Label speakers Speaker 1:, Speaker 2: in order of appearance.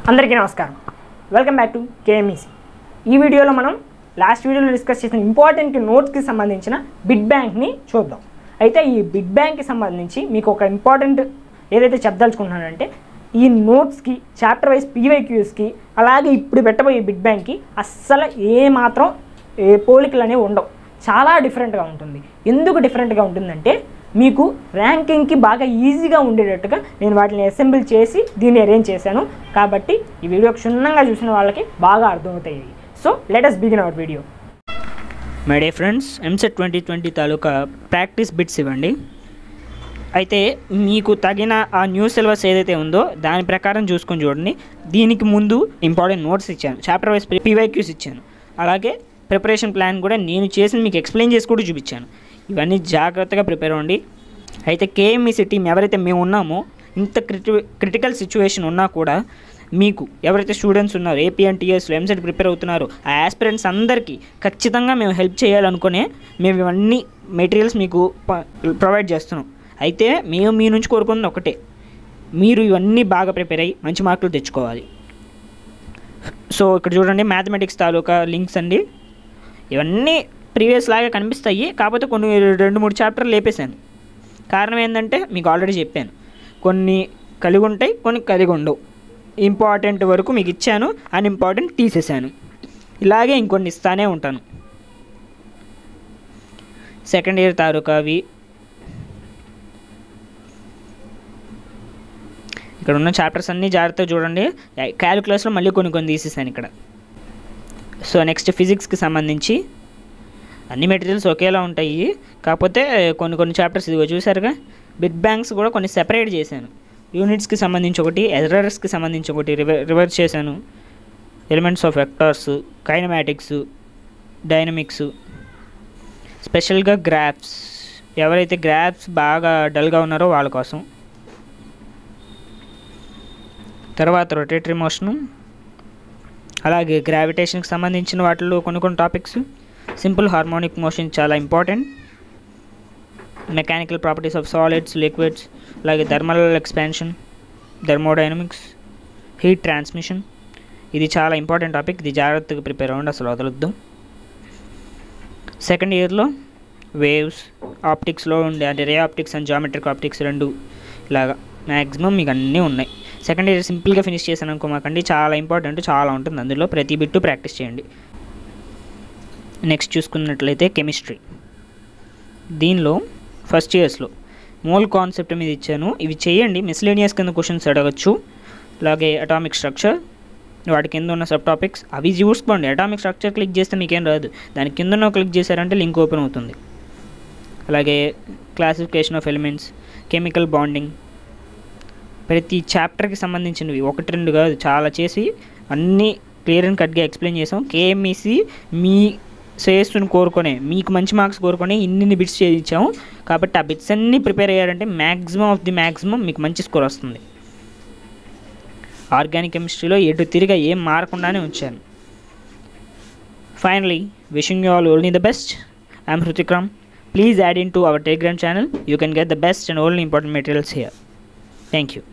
Speaker 1: అందరికీ నమస్కారం welcome back to KMEC ఈ వీడియోలో మనం లాస్ట్ వీడియోలో డిస్కస్ చేసిన ఇంపార్టెంట్ నోట్స్కి సంబంధించిన బిడ్ బ్యాంక్ని చూద్దాం అయితే ఈ బిడ్ బ్యాంక్కి సంబంధించి మీకు ఒక ఇంపార్టెంట్ ఏదైతే చెప్పదలుచుకుంటున్నానంటే ఈ నోట్స్కి చాప్టర్ వైజ్ పీవైక్యూస్కి అలాగే ఇప్పుడు పెట్టబోయే బిడ్ బ్యాంక్కి అస్సలు ఏ మాత్రం ఏ పోలికలు అనేవి ఉండవు చాలా డిఫరెంట్గా ఉంటుంది ఎందుకు డిఫరెంట్గా ఉంటుందంటే మీకు ర్యాంకింగ్కి బాగా ఈజీగా ఉండేటట్టుగా నేను వాటిని అసెంబ్ల్ చేసి దీన్ని అరేంజ్ చేశాను కాబట్టి ఈ వీడియో క్షుణ్ణంగా చూసిన వాళ్ళకి బాగా అర్థమవుతాయి so let us begin our video
Speaker 2: my dear friends EAMCET twenty twenty తాలూకా ప్రాక్టీస్ బిట్స్ ఇవ్వండి అయితే మీకు తగిన ఆ న్యూ సిలబస్ ఏదైతే ఉందో దాని ప్రకారం చూసుకొని చూడండి దీనికి ముందు ఇంపార్టెంట్ నోట్స్ ఇచ్చాను చాప్టర్ వైజ్ పీవైక్యూస్ ఇచ్చాను అలాగే ప్రిపరేషన్ ప్లాన్ కూడా నేను చేసి మీకు ఎక్స్ప్లెయిన్ చేసి కూడా చూపించాను ఇవన్నీ జాగ్రత్తగా ప్రిపేర్ అవ్వండి అయితే కేఎంఈసీ టీం ఎవరైతే మేము ఉన్నామో ఇంత క్రిటి క్రిటికల్ సిచ్యువేషన్ ఉన్నా కూడా మీకు ఎవరైతే స్టూడెంట్స్ ఉన్నారో ఏపీఎన్టీఎస్లో ఎంసెట్ ప్రిపేర్ అవుతున్నారో ఆ ఆస్పిరెంట్స్ అందరికీ ఖచ్చితంగా మేము హెల్ప్ చేయాలనుకునే మేము ఇవన్నీ మెటీరియల్స్ మీకు ప్రొవైడ్ చేస్తున్నాం అయితే మేము మీ నుంచి కోరుకున్నది ఒకటే మీరు ఇవన్నీ బాగా ప్రిపేర్ అయ్యి మంచి మార్కులు తెచ్చుకోవాలి సో ఇక్కడ చూడండి మ్యాథమెటిక్స్ తాలూకా లింక్స్ అండి ఇవన్నీ ప్రీవియస్ లాగా కనిపిస్తాయి కాకపోతే కొన్ని రెండు మూడు చాప్టర్లు లేపేశాను కారణం ఏంటంటే మీకు ఆల్రెడీ చెప్పాను కొన్ని కలిగి ఉంటాయి కొన్ని కలిగి ఉండవు ఇంపార్టెంట్ వరకు మీకు ఇచ్చాను అన్ఇంపార్టెంట్ తీసేశాను ఇలాగే ఇంకొన్ని ఇస్తానే ఉంటాను సెకండ్ ఇయర్ తాలూకా అవి ఇక్కడ ఉన్న చాప్టర్స్ అన్నీ జాగ్రత్తగా చూడండి క్యాలిక్యులస్లో మళ్ళీ కొన్ని కొన్ని తీసేసాను ఇక్కడ సో నెక్స్ట్ ఫిజిక్స్కి సంబంధించి అన్ని మెటీరియల్స్ ఒకేలా ఉంటాయి కాకపోతే కొన్ని కొన్ని చాప్టర్స్ ఇదిగో చూసారుగా బిడ్ బ్యాంక్స్ కూడా కొన్ని సెపరేట్ చేశాను యూనిట్స్కి సంబంధించి ఒకటి ఎర్రర్స్కి సంబంధించి ఒకటి రివర్ రివర్స్ చేశాను elements of vectors kinematics dynamics స్పెషల్గా గ్రాఫ్స్ ఎవరైతే గ్రాఫ్స్ బాగా డల్గా ఉన్నారో వాళ్ళ కోసం తర్వాత రొటేటరీ మోషను అలాగే గ్రావిటేషన్కి సంబంధించిన వాటిలో కొన్ని కొన్ని టాపిక్స్ సింపుల్ హార్మోనిక్ మోషన్ చాలా important mechanical properties of solids liquids అలాగే thermal expansion thermodynamics heat transmission ఇది చాలా ఇంపార్టెంట్ టాపిక్ ఇది జాగ్రత్తగా ప్రిపేర్ అవ్వండి అసలు వదలొద్దు సెకండ్ ఇయర్లో వేవ్స్ ఆప్టిక్స్లో ఉండే అంటే ray optics and geometric optics రెండు ఇలాగా మ్యాక్సిమం మీకు అన్నీ ఉన్నాయి సెకండ్ ఇయర్ సింపుల్గా ఫినిష్ చేశాను అనుకో మాకండి చాలా ఇంపార్టెంట్ చాలా ఉంటుంది అందులో ప్రతి బిట్టు ప్రాక్టీస్ చేయండి నెక్స్ట్ చూసుకున్నట్లయితే కెమిస్ట్రీ దీనిలో ఫస్ట్ ఇయర్స్లో మోల్ కాన్సెప్ట్ మీద ఇచ్చాను ఇవి చేయండి మిస్లేనియస్ కింద క్వశ్చన్స్ అడగచ్చు అలాగే అటామిక్ స్ట్రక్చర్ వాటి కింద ఉన్న సబ్ టాపిక్స్ అవి చూసుకోండి అటామిక్ స్ట్రక్చర్ క్లిక్ చేస్తే మీకేం రాదు దాని కింద ఉన్న క్లిక్ చేశారంటే లింక్ ఓపెన్ అవుతుంది అలాగే classification of elements chemical bonding ప్రతి చాప్టర్కి సంబంధించినవి ఒకటి రెండు కాదు చాలా చేసి అన్నీ క్లియర్ అండ్ కట్గా ఎక్స్ప్లెయిన్ చేసాం కేఎంఈసి మీ శ్రేయస్సును కోరుకునే మీకు మంచి మార్క్స్ కోరుకొని ఇన్ని బిట్స్ చేయించాము కాబట్టి ఆ బిట్స్ అన్నీ ప్రిపేర్ అయ్యారంటే మ్యాక్సిమం ఆఫ్ ది మ్యాక్సిమం మీకు మంచి స్కోర్ వస్తుంది ఆర్గానిక్ కెమిస్ట్రీలో ఎటు తిరిగా ఏం మారకుండానే ఉంచాను finally wishing you all only the best I'm Hrithikram please add in to our Telegram channel you can get the best and only important materials here thank you